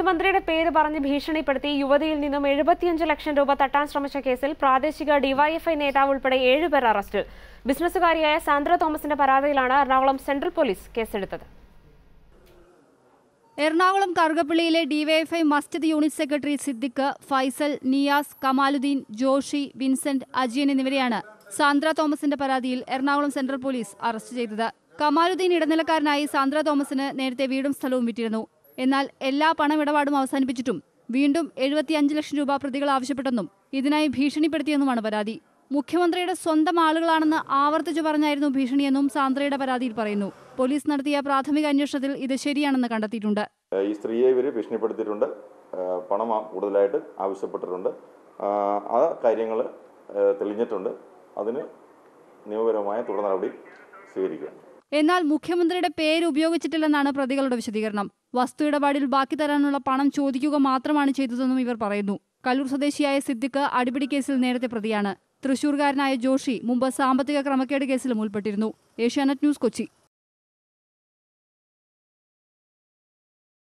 മുഖ്യമന്ത്രിയുടെ പേര് പറഞ്ഞ് ഭീഷണിപ്പെടുത്തി യുവതിയിൽ നിന്നും എഴുപത്തിയഞ്ച് ലക്ഷം രൂപ തട്ടാൻ ശ്രമിച്ച കേസിൽ പ്രാദേശിക ഡിവൈഎഫ്ഐ നേതാവ് ഉൾപ്പെടെ ഏഴുപേർ അറസ്റ്റിൽ ബിസിനസ്സുകാരിയായ സാന്ദ്ര തോമസിന്റെ പരാതിയിലാണ് എറണാകുളം സെൻട്രൽ പോലീസ് കേസെടുത്തത് എറണാകുളം കറുകപ്പള്ളിയിലെ DYFI Masjid unit secretary Siddique Faisal Niyas Kamaluddin Joshi Vincent Ajiyan എന്നിവരെയാണ് സാന്ദ്ര തോമസിന്റെ പരാതിയിൽ എറണാകുളം സെൻട്രൽ പോലീസ് അറസ്റ്റ് ചെയ്തത് കമാലുദ്ദീൻ ഇടനിലക്കാരനായി സാന്ദ്ര തോമസിന് നേരത്തെ വീടും സ്ഥലവും വിറ്റിരുന്നു എന്നാൽ എല്ലാ പണമിടപാടും അവസാനിപ്പിച്ചിട്ടും വീണ്ടും എഴുപത്തിയഞ്ച് ലക്ഷം രൂപ പ്രതികൾ ആവശ്യപ്പെട്ടെന്നും ഇതിനായി ഭീഷണിപ്പെടുത്തിയെന്നുമാണ് പരാതി മുഖ്യമന്ത്രിയുടെ സ്വന്തം ആളുകളാണെന്ന് ആവർത്തിച്ചു പറഞ്ഞായിരുന്നു ഭീഷണിയെന്നും സാന്ദ്രയുടെ പരാതിയിൽ പറയുന്നു പോലീസ് നടത്തിയ പ്രാഥമിക അന്വേഷണത്തിൽ ഇത് ശരിയാണെന്ന് കണ്ടെത്തിയിട്ടുണ്ട് ഏഹ് ഈ സ്ത്രീയെ ഇവർ ഭീഷണിപ്പെടുത്തിയിട്ടുണ്ട് ഏഹ് പണം ആ- കൂടുതലായിട്ട് ആവശ്യപ്പെട്ടിട്ടുണ്ട് ആഹ് ആ കാര്യങ്ങൾ തെളിഞ്ഞിട്ടുണ്ട് അതിന് നിയമപരമായ തുടർ നടപടി സ്വീകരിക്കുക എന്നാൽ മുഖ്യമന്ത്രിയുടെ പേര് ഉപയോഗിച്ചിട്ടില്ലെന്നാണ് പ്രതികളുടെ വിശദീകരണം വസ്തു ഇടപാടിൽ ബാക്കി തരാനുള്ള പണം ചോദിക്കുക മാത്രമാണ് ചെയ്തതെന്നും ഇവർ പറയുന്നു കല്ലൂർ സ്വദേശിയായ സിദ്ദിഖ് അടിപിടി കേസിൽ നേരത്തെ പ്രതിയാണ് തൃശൂർകാരനായ ജോഷി മുമ്പ് സാമ്പത്തിക ക്രമക്കേട് കേസിലും ഉൾപ്പെട്ടിരുന്നു ഏഷ്യാനെറ്റ് ന്യൂസ് കൊച്ചി